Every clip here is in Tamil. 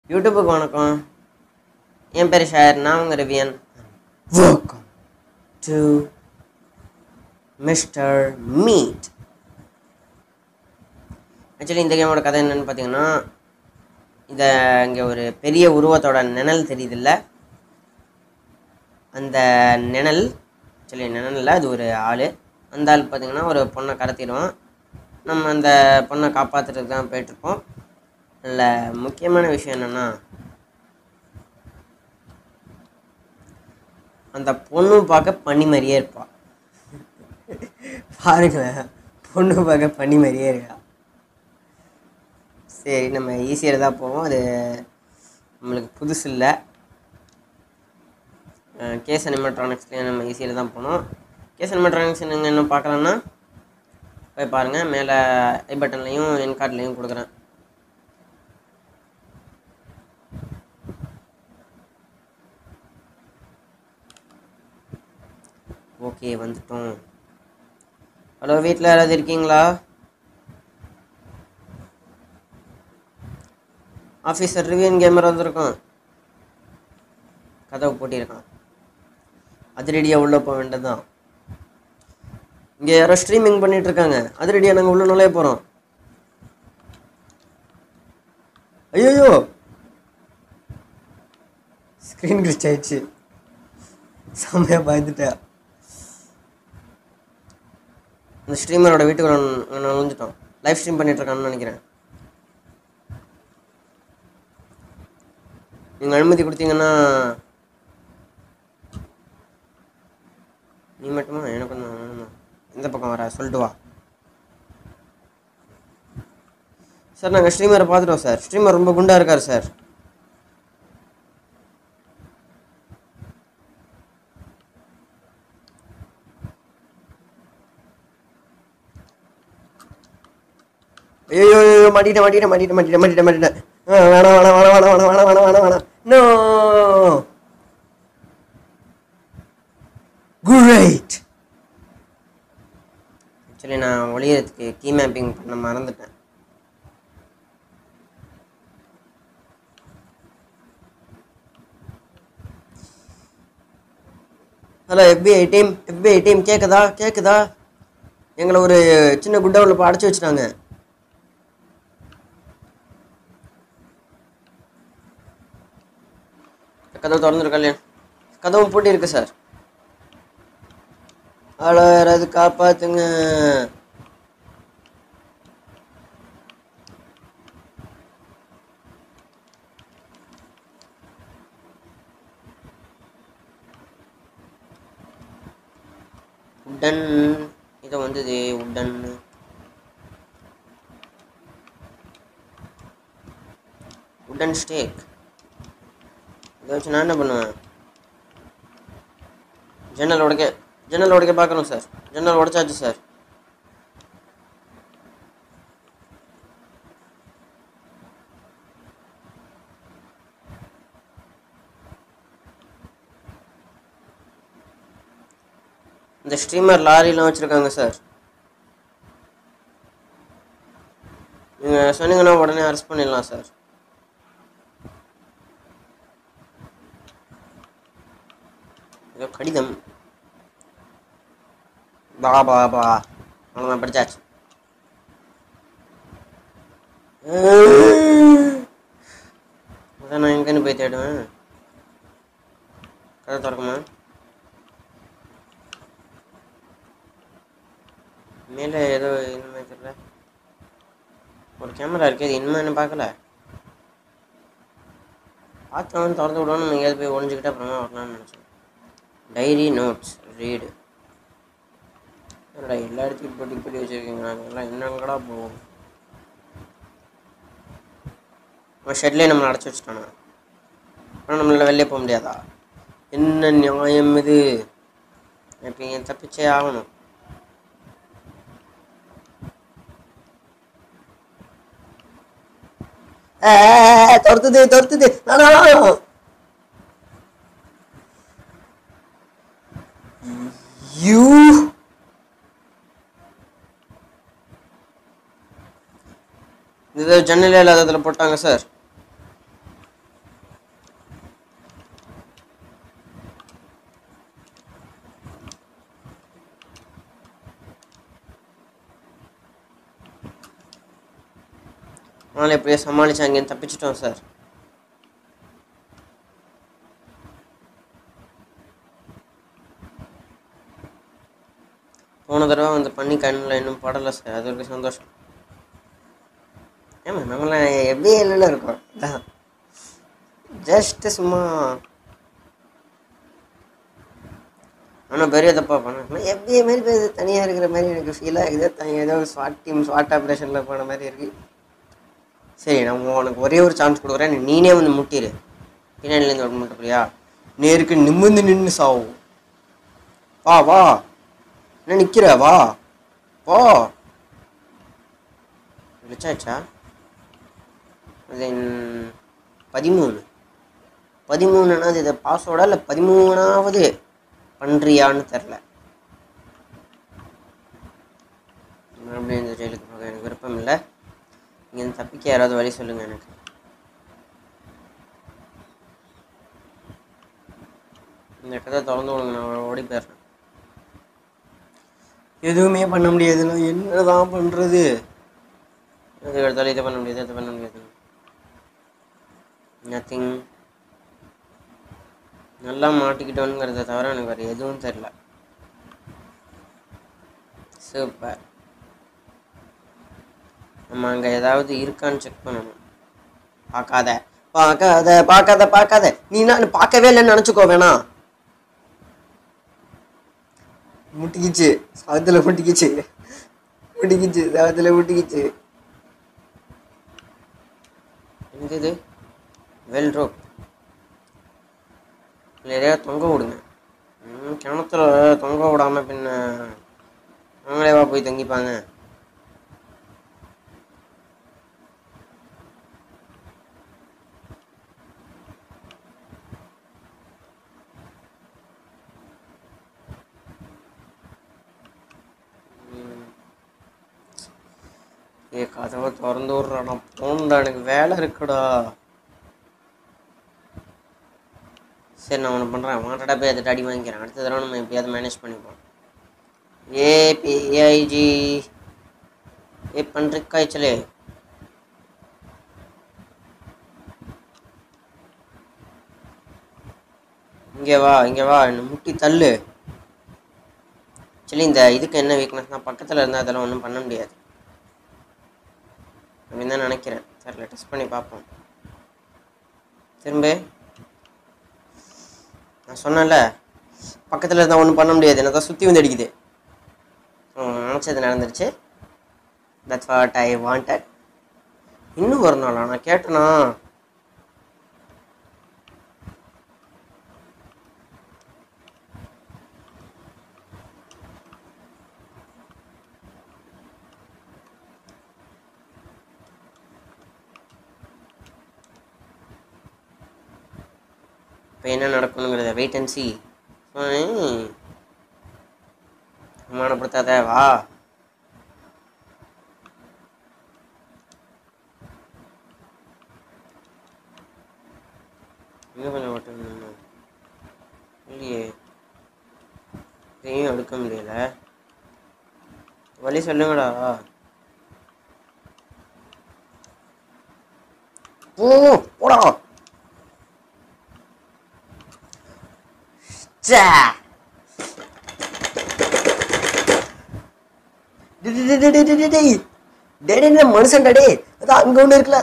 யூடியூபுக்கு வணக்கம் என் பேர் ஷாயர் நான் உங்கள் ரிவியன் welcome to mister Meat actually இந்த கேமோட கதை என்னன்னு பார்த்தீங்கன்னா இதை இங்கே ஒரு பெரிய உருவத்தோட நிழல் தெரியுதுல்ல அந்த நிழல் ஆக்சுவலி நிழல் இல்லை அது ஒரு ஆள் அந்த ஆள் பார்த்தீங்கன்னா ஒரு பொண்ணை கடத்திடுவான் நம்ம அந்த பொண்ணை காப்பாற்றுறதுக்கு தான் போயிட்டுருப்போம் அதில் முக்கியமான விஷயம் என்னென்னா அந்த பொண்ணு பார்க்க பனி மாதிரியே இருப்பா பாருங்களேன் பொண்ணு பார்க்க பனி மாதிரியே இருக்கா சரி நம்ம ஈஸியாக தான் போவோம் அது நம்மளுக்கு புதுசு இல்லை கேஸ் அனிமெட்ரானிக்ஸ்லேயும் நம்ம ஈஸியில் தான் போனோம் கேஸ் அனிமெட்ரானிக்ஸ் நீங்கள் இன்னும் பார்க்கலன்னா போய் பாருங்கள் மேலே ஐ பட்டன்லேயும் என் கார்ட்லேயும் கொடுக்குறேன் ஓகே வந்துட்டோம் ஹலோ வீட்டில் யாராவது இருக்கீங்களா ஆஃபீஸர் ரிவியன் கேமரா வந்திருக்கான் கதவை பூட்டியிருக்கான் அதிரடியாக உள்ளே போக வேண்டியதுதான் இங்கே யாரோ ஸ்ட்ரீமிங் பண்ணிட்டு இருக்காங்க அதிரடியாக நாங்கள் உள்ள நுழைய போகிறோம் ஐயோ ஸ்க்ரீன் கிளிச் ஆயிடுச்சு செம்மையாக பயந்துட்டேன் அந்த ஸ்ட்ரீமரோட வீட்டுக்கு நான் நுழைஞ்சிட்டோம் லைவ் ஸ்ட்ரீம் பண்ணிட்டு இருக்கான்னு நினைக்கிறேன் நீங்கள் அனுமதி கொடுத்தீங்கன்னா நீ மட்டுமா எனக்கு தான் வேணுமா எந்த பக்கம் வர சொல்லிட்டு வா சார் நாங்கள் ஸ்ட்ரீமரை பார்த்துட்டோம் சார் ஸ்ட்ரீமர் ரொம்ப குண்டாக இருக்கார் சார் ஐயோ ஐயோ மாட்டிட்டேன் மாட்டிட்டேன் மாட்டிட்டேன் மாட்டிட்டேன் மாட்டிட்டேன் மாட்டிட்டேன் ஆ, வேணாம் வேணாம் வேணாம் வேணாம் வேணாம் வேணாம் வேணாம் வேணாம் வேணாம் நோ குரேட் ஆக்சுவலி நான் ஒளியறதுக்கு கீ மேப்பிங் பண்ண மறந்துட்டேன் hello FBI team FBI team கேட்குதா கேட்குதா எங்களை ஒரு சின்ன குண்டவுல இப்போ அடைச்சி வச்சுட்டாங்க கதவு திறந்துருக்கா இல்லையா கதவும் பூட்டி இருக்கு சார் ஹலோ யாராவது காப்பாத்துங்க உடன் இது வந்தது உடன் உடன் ஸ்டேக் இதை வச்சு நான் என்ன பண்ணுவேன் ஜன்னல் உடைக்க ஜன்னல் உடைக்க பார்க்கணும் சார் ஜன்னல் உடைச்சாச்சு சார் இந்த ஸ்ட்ரீமர் லாரிலாம் வச்சுருக்காங்க சார் நீங்கள் சொன்னீங்கன்னா உடனே அரெஸ்ட் பண்ணிடலாம் சார் ஏதோ கடிதம் பா பா பா அவ்வளோதான் படிச்சாச்சு அதான் நான் எங்கேன்னு போய் தேடுவேன் கதை திறக்குமா மேலே ஏதோ இனிமே தெரியல ஒரு கேமரா இருக்கு அது இனிமே என்ன பார்க்கல பார்த்தவன் திறந்து விடுவோம் நம்ம எங்கேயாவது போய் ஒழிஞ்சுக்கிட்டு அப்புறமா வரலாம்னு நினச்சேன் டைரி நோட்ஸ் ரீடு என்னடா எல்லா இடத்தையும் இப்படி இப்படி வச்சுருக்கீங்க நாங்கள் எல்லாம் என்னங்கடா போவோம் அவன் ஷெட்லேயே நம்மளை அடைச்சி வச்சுட்டானா ஆனால் நம்மளால் வெளியே போக முடியாதா என்ன நியாயம் இது இப்போ என் தப்பிச்சே ஆகணும் ஏ, துரத்துது துரத்துது வேணாம். யூ இது ஜன்னலே இல்லாததில் போட்டாங்க சார் அதனால் எப்படியோ சமாளித்து அங்கேருந்து தப்பிச்சிட்டோம் சார் போன தடவை வந்து பண்ணி கண்ணில் இன்னும் படலை சார் அது வரைக்கும் சந்தோஷம் ஏமா நம்மள எஃபிஐல இருக்கோம் அதான் ஜஸ்ட்டு சும்மா ஆனால் பெரிய தப்பாக பண்ணேன் எஃபிஐ மாதிரி போய் தனியாக இருக்கிற மாதிரி எனக்கு ஃபீல் ஆகுது தனியாக ஏதோ ஸ்வாட் டீம் ஸ்வாட் ஆப்ரேஷனில் போன மாதிரி இருக்கு சரி நான் உனக்கு ஒரே ஒரு சான்ஸ் கொடுக்குறேன் நீ நீனே வந்து முட்டிடு பின்னாடிலேருந்து ஒரு முட்டை புரியா நேருக்கு நிமிர்ந்து நின்று சாவும் வா வா என்ன நிற்கிற வா போ விழிச்சாச்சா தென் பதிமூணு பதிமூணுனா இது பாஸோட இல்லை பதிமூணாவது பண்ணுறியான்னு தெரில மறுபடியும் இந்த ஜெயிலுக்கு போக எனக்கு விருப்பம் இல்லை இங்கேருந்து தப்பிக்க யாராவது வழி சொல்லுங்கள் எனக்கு இந்த கதை திறந்து விடுங்க நான் ஓடி போயிடுறேன் எதுவுமே பண்ண முடியாது நான் என்னதான் பண்ணுறது எது எடுத்தாலும் இதை பண்ண முடியாது அதை பண்ண முடியாது நத்திங் நல்லா மாட்டிக்கிட்டோங்கிறத தவிர எனக்கு வேறு எதுவும் தெரில சூப்பர் நம்ம அங்கே ஏதாவது இருக்கான்னு செக் பண்ணணும் பார்க்காத பார்க்காத பார்க்காத பார்க்காத நீ நான் பார்க்கவே இல்லைன்னு நினச்சிக்கோ வேணாம் முட்டிக்கிச்சு சவத்தில் முட்டிக்கிச்சு முட்டிக்கிச்சு சவத்தில் முட்டிக்கிச்சு என்னது இது வெல் ரோப் நிறையா தொங்க விடுங்க ம், கிணத்துல தொங்க விடாம பின்ன அவங்களேவா போய் தங்கிப்பாங்க ம். ஏ கதவை திறந்து விட்றாடா போன்டா எனக்கு வேலை இருக்குடா சரி நான் ஒன்று பண்ணுறேன் வாண்டடா போய் அதை அடி வாங்கிக்கிறேன் அடுத்த தடவை நம்ம எப்படியாவது மேனேஜ் பண்ணிப்போம் ஏபிஐஜி ஏ பண்ணுற காய்ச்சலே இங்கே வா இங்கே வா என்னை முட்டி தள்ளு சரி இந்த இதுக்கு என்ன வீக்னஸ்னால் பக்கத்தில் இருந்தால் அதெல்லாம் ஒன்றும் பண்ண முடியாது அப்படின்னு தான் நினைக்கிறேன் சரி டெஸ்ட் பண்ணி பார்ப்போம் திரும்ப நான் சொன்னேன்ல பக்கத்தில் இருந்தால் ஒன்றும் பண்ண முடியாது என்ன தான் சுற்றி வந்து அடிக்குது ம், நினச்சது நடந்துருச்சு தட்ஸ் வாட் ஐ வாண்டட் இன்னும் ஒரு நாளா நான் கேட்டேனா இப்போ என்ன நடக்கணுங்கிறத வெயிட் அண்ட் சி அவமானப்படுத்தாத வா இன்னும் கொஞ்சம் ஓட்டணும் இல்லையே இதையும் எடுக்க முடியல வழி சொல்லுங்கடா ஓ போடா ச்சே. டேய், டேய், டேய், டேய், டேய், டேய், டேய். டேய், டேய், டேய், மனுஷன்டா டேய் அதான் அங்க ஒண்ணு இருக்குல்ல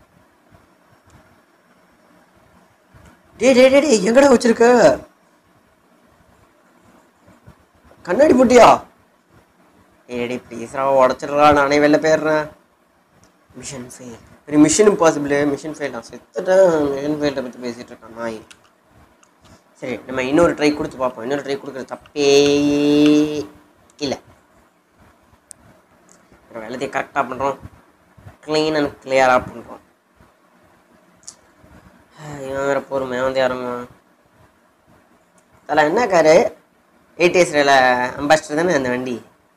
டேய் டேய் டேய், டேய் எங்கடா வச்சிருக்க கண்ணாடி போட்டியா ஏடி ப்ளீஸ்ரா உடச்சிடுறா நானே வெளில போயிடுறேன் மிஷன் ஃபெயில் பெரிய மிஷன் இம்பாசிபிள் மிஷன் ஃபெயில் நான் செத்துட்டேன் மிஷன் ஃபெயிலை பற்றி பேசிகிட்டு இருக்கேன் நாய் சரி நம்ம இன்னொரு ட்ரை கொடுத்து பார்ப்போம் இன்னொரு ட்ரை கொடுக்குறது தப்பே இல்லை ஒரு வேலையை கரெக்டாக பண்ணுறோம் க்ளீன் அண்ட் கிளியராக பண்ணுறோம் இவன் வேறு பொறுமையாக வந்து இறங்குவான் தலை என்ன காரு எயிட்டிஸ் ரேல அம்பாசிடர் தானே அந்த வண்டி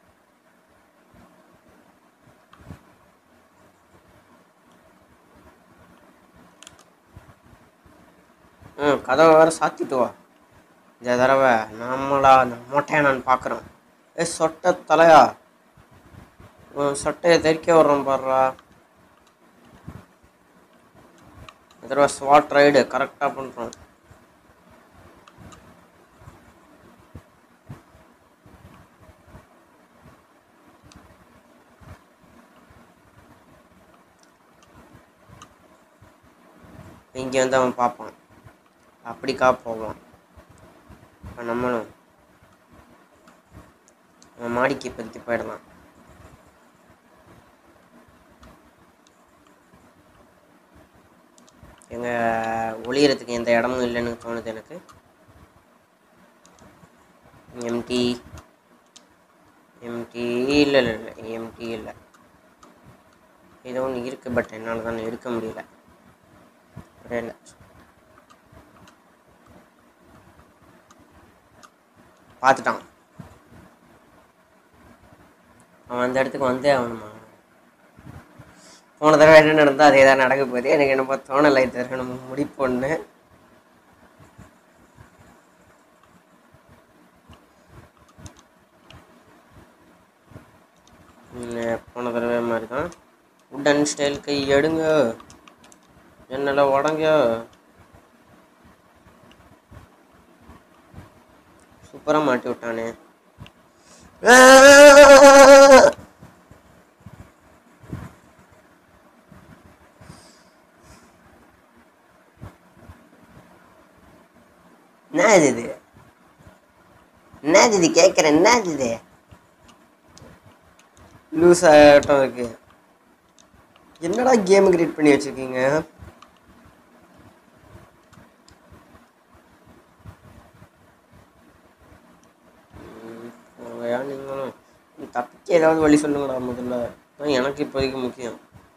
ம் கதவை வேறு சாத்திட்டு வா இந்த தடவை நம்மளா அந்த மொட்டையை நான் பார்க்குறேன் ஏ சொட்டை தலையா உன் சொட்டையை தெறிக்க விட்றோம் பாடுறா இந்த தடவை ஸ்வாட் ரைடு கரெக்டாக பண்ணுறோம் இங்கே வந்து அவன் பார்ப்பான் அப்படிக்கா போவான் இப்போ நம்மளும் அவன் மாடிக்கு இப்போதைக்கு போயிடலாம் எங்க ஒளியறதுக்கு எந்த இடமும் இல்லைன்னு தோணுது எனக்கு எம்டி எம்டி இல்லை இல்லை இல்லை எம்டி இல்லை ஏதோ ஒன்று இருக்குது பட் என்னால் தான் எடுக்க முடியல ஒரே இல்லை பார்த்துட்டான் அவன் அந்த இடத்துக்கு வந்தே ஆகணுமா போன தடவை என்ன நடந்தோ அதே தான் நடக்க போகுது எனக்கு என்னமோ தோணலை இது வரைக்கும் நம்ம முடிப்போன்னு ம், போன தடவை மாதிரி தான் உடன் ஸ்டைல் கை எடுங்க என்னெல்லாம் உடங்க சூப்பராக மாட்டி விட்டானே ஆ! என்ன இது இது என்னது இது கேட்குறேன் என்னது இது லூஸ் ஆட்டம் இருக்கு என்னடா கேம் கிரியேட் பண்ணி வச்சிருக்கீங்க ம், போங்கயா நீங்களும் தப்பிக்க ஏதாவது வழி சொல்லுங்கடா முதல்ல அதான் எனக்கு இப்போதைக்கு முக்கியம்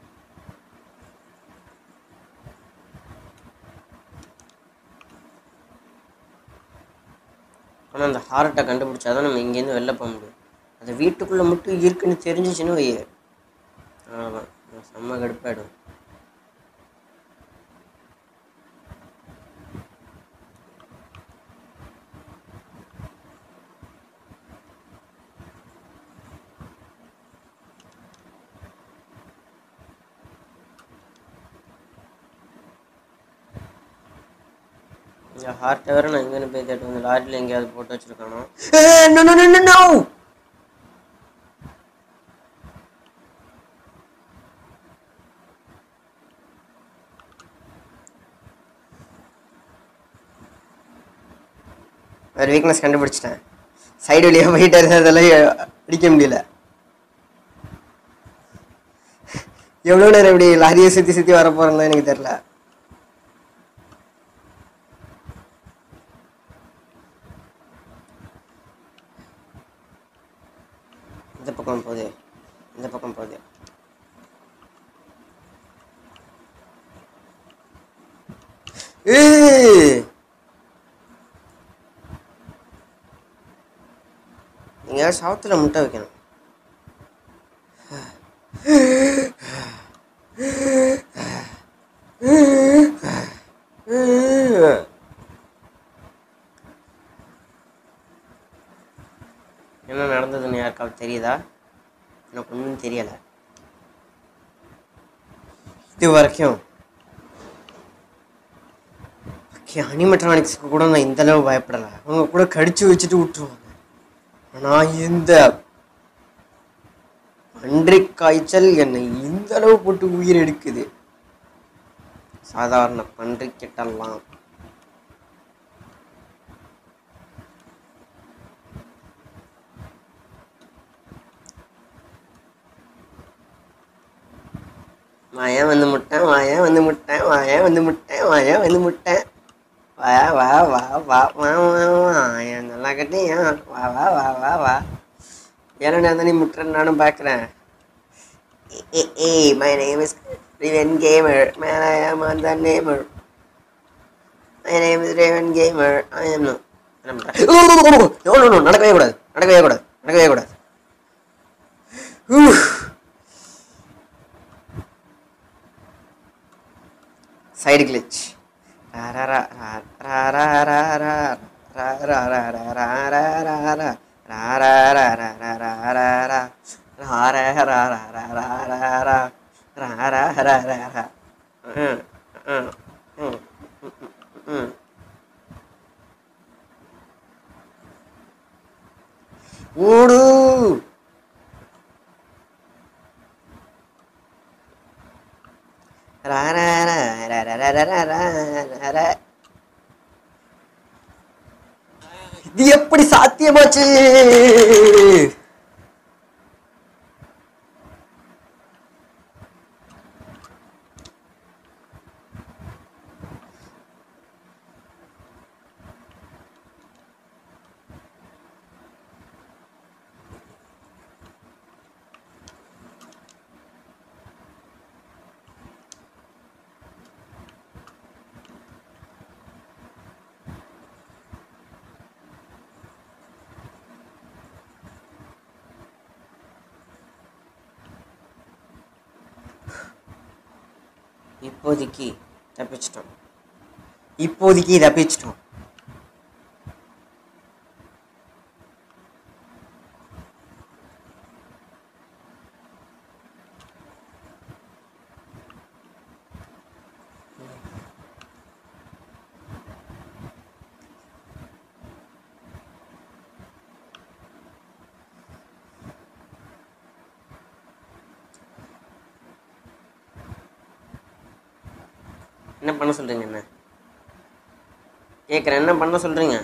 ஆனால் அந்த ஹார்ட்டை கண்டுபிடிச்சாதான் நம்ம இங்கேருந்து வெளில போக முடியும் அது வீட்டுக்குள்ளே மட்டும் இருக்குன்னு தெரிஞ்சிச்சுன்னு வை அவ்வளோதான் நான் செம்ம கடுப்பாயிடும் இந்த ஹார்ட்டை வேற நான் எங்கேன்னு போய் தேட்டு வந்து லாரியில் எங்கேயாவது போட்டு வச்சிருக்கானோ நோ நோ நோ நோ வேறு வீக்னஸ் கண்டுபிடிச்சிட்டேன் சைடு வழியாக போயிட்டு இருந்ததெல்லாம் அடிக்க முடியல எவ்வளோ நேரம் இப்படி லாரியை சுற்றி சுற்றி வர போகிறேன்னு எனக்கு தெரில இந்த பக்கம் போகுது இந்த பக்கம் போகுது ஏய்! நீங்க சவத்துல முட்டை வைக்கணும் என்ன நடந்ததுன்னு யாருக்காவது தெரியுதா எனக்கு ஒன்றும் தெரியலை இது வரைக்கும் ஓகே அனிமெட்ரானிக்ஸ்க்கு கூட நான் இந்த அளவு பயப்படலை அவங்க கூட கடிச்சு வச்சுட்டு விட்டுருவாங்க ஆனால் இந்த அன்றை காய்ச்சல் என்னை இந்த அளவு போட்டு உயிர் எடுக்குது சாதாரண பன்றி கிட்டலாம் வாயா வந்து முட்டேன் வாயா வந்து முட்டேன் வாயா வந்து முட்டேன் வாயா வந்து முட்டேன் வா வா வா வா வா வா வா என் நல்லா கட்டியா வா வா வா வா வா ஏன்னா நான் நீ முட்டுறேன்னு நானும் பார்க்குறேன் ஏய் my name is Revan gamer man I am on the namer my name is Revan gamer I am no no no no நடக்கவே கூடாது நடக்கவே கூடாது நடக்கவே கூடாது Whew. சைடு கிளிச் ம் ம் ஓடு ரா, ரா, ரா, ரா, ரா, ரா, ரா, ரா, ரா, ரா. இது எப்படி சாத்தியமாச்சு இப்போதைக்கு தப்பிச்சிட்டோம் இப்போதைக்கு தப்பிச்சிட்டோம் என்ன பண்ண சொல்றீங்க என்ன கேட்குறேன் என்ன பண்ண சொல்றீங்க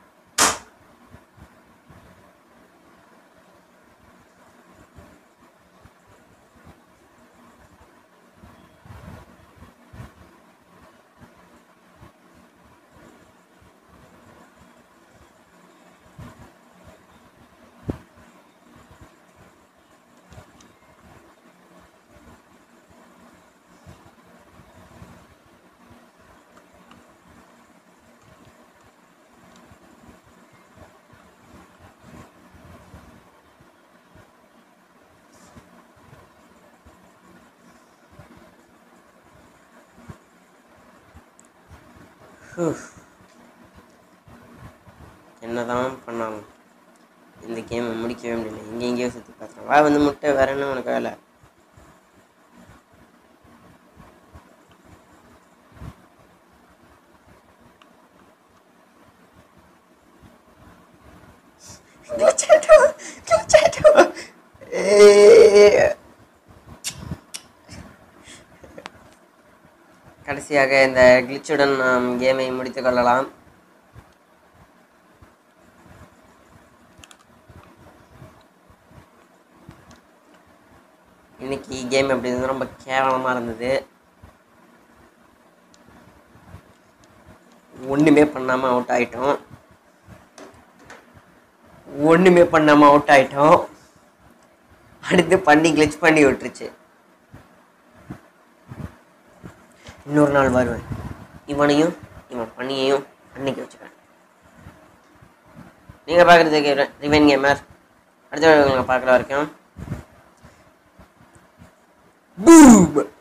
என்னதான் பண்ணாலும் இந்த கேமை முடிக்கவே முடியல இங்கே எங்கேயோ சுற்றி பார்த்துறேன் வா வந்து முட்டை வேற என்ன உனக்கு வேலை Glitchado! Glitchado! ஏய். கடைசியாக இந்த கிளிச்சுடன் நாம் கேமை முடித்துக் கொள்ளலாம் இன்னைக்கு கேம் எப்படி இருந்தது ரொம்ப கேவலமாக இருந்தது ஒன்றுமே பண்ணாமல் அவுட் ஆயிட்டோம் ஒன்றுமே பண்ணாமல் அவுட் ஆயிட்டோம் அடுத்து பண்ணி கிளிச் பண்ணி விட்டுருச்சு இன்னொரு நாள் வருவேன் இவனையும் இவன் பண்ணியையும் அன்னைக்கு வச்சுக்கிறேன் நீங்கள் பார்க்குறதுக்கு ரிவென் கேமர் அடுத்த வீடியோ உங்களை பார்க்குற வரைக்கும் Boom!